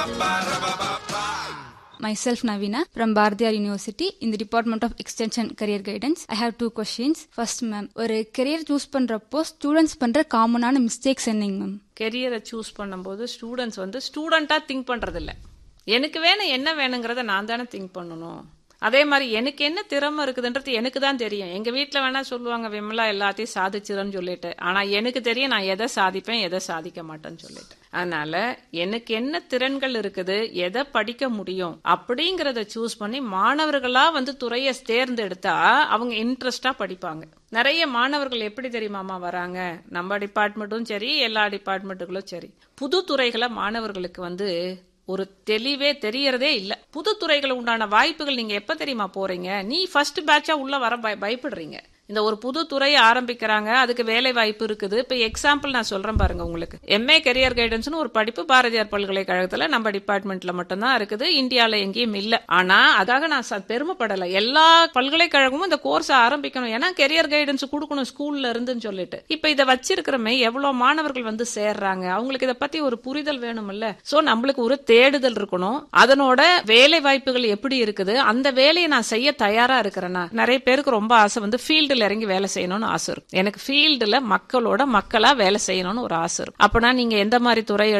Myself Navina from Bardiyar University in the Department of Extension Career Guidance. I have two questions. First ma'am, ஒரு career choose பண்றப்போ students பண்ற காமனான mistakes என்னங்க ma'am கெரியரை choose பண்ணும்போது students வந்து ஸ்டூடெண்ட்டாக திங்க் பண்ணுறதில்ல எனக்கு வேணும் என்ன வேணுங்கிறத நான் தானே திங்க் பண்ணணும் அதே மாதிரி எனக்கு என்ன திறமை இருக்குதுன்றது எனக்கு தான் தெரியும் எங்கள் வீட்டில் வேணா சொல்லுவாங்க விமலா எல்லாத்தையும் சாதிச்சிருன்னு சொல்லிட்டு ஆனால் எனக்கு தெரியும் நான் எதை சாதிப்பேன் எதை சாதிக்க மாட்டேன்னு சொல்லிட்டு அதனால எனக்கு என்ன திறன்கள் இருக்குது எதை படிக்க முடியும் அப்படிங்கிறத சூஸ் பண்ணி மாணவர்களா வந்து துறையை தேர்ந்தெடுத்தா அவங்க இன்ட்ரெஸ்டா படிப்பாங்க நிறைய மாணவர்கள் எப்படி தெரியுமாமா வராங்க நம்ம டிபார்ட்மெண்ட்டும் சரி எல்லா டிபார்ட்மெண்ட்டுகளும் சரி புது துறைகளை மாணவர்களுக்கு வந்து ஒரு தெளிவே தெரியறதே இல்ல புது துறைகள் உண்டான வாய்ப்புகள் நீங்க எப்ப தெரியுமா போறீங்க நீ ஃபர்ஸ்ட் பேட்சா உள்ள வர பய- பயப்படுறீங்க இந்த ஒரு புது துறையை ஆரம்பிக்கிறாங்க அதுக்கு வேலை வாய்ப்பு இருக்குது இப்ப எக்ஸாம்பிள் நான் சொல்றேன் பாருங்க உங்களுக்கு எம்ஏ கெரியர் கைடன்ஸ்னு ஒரு படிப்பு பாரதியார் பல்கலைக்கழகத்துல நம்ம டிபார்ட்மெண்ட்ல மட்டும்தான் இருக்குது இந்தியால எங்கேயும் இல்ல ஆனா அதுக்காக நான் ச- பெருமைப்படல எல்லா பல்கலைக்கழகமும் இந்த கோர்ஸ் ஆரம்பிக்கணும் ஏன்னா கெரியர் கைடன்ஸ் கொடுக்கணும் ஸ்கூல்ல இருந்துன்னு சொல்லிட்டு இப்ப இதை வச்சிருக்கிறமே எவ்வளவு மாணவர்கள் வந்து சேர்றாங்க அவங்களுக்கு இதை பத்தி ஒரு புரிதல் வேணும்ல சோ நம்மளுக்கு ஒரு தேடுதல் இருக்கணும் அதனோட வேலை வாய்ப்புகள் எப்படி இருக்குது அந்த வேலையை நான் செய்ய தயாரா இருக்கிறேன்னா நிறைய பேருக்கு ரொம்ப ஆசை வந்து ஃபீல்டுல இறங்கி வேலை செய்யணும்னு ஆசை இருக்கும் எனக்கு ஃபீல்டுல மக்களோட மக்களா வேலை செய்யணும்னு ஒரு ஆசை இருக்கும் அப்பனா நீங்க எந்த மாதிரி துறை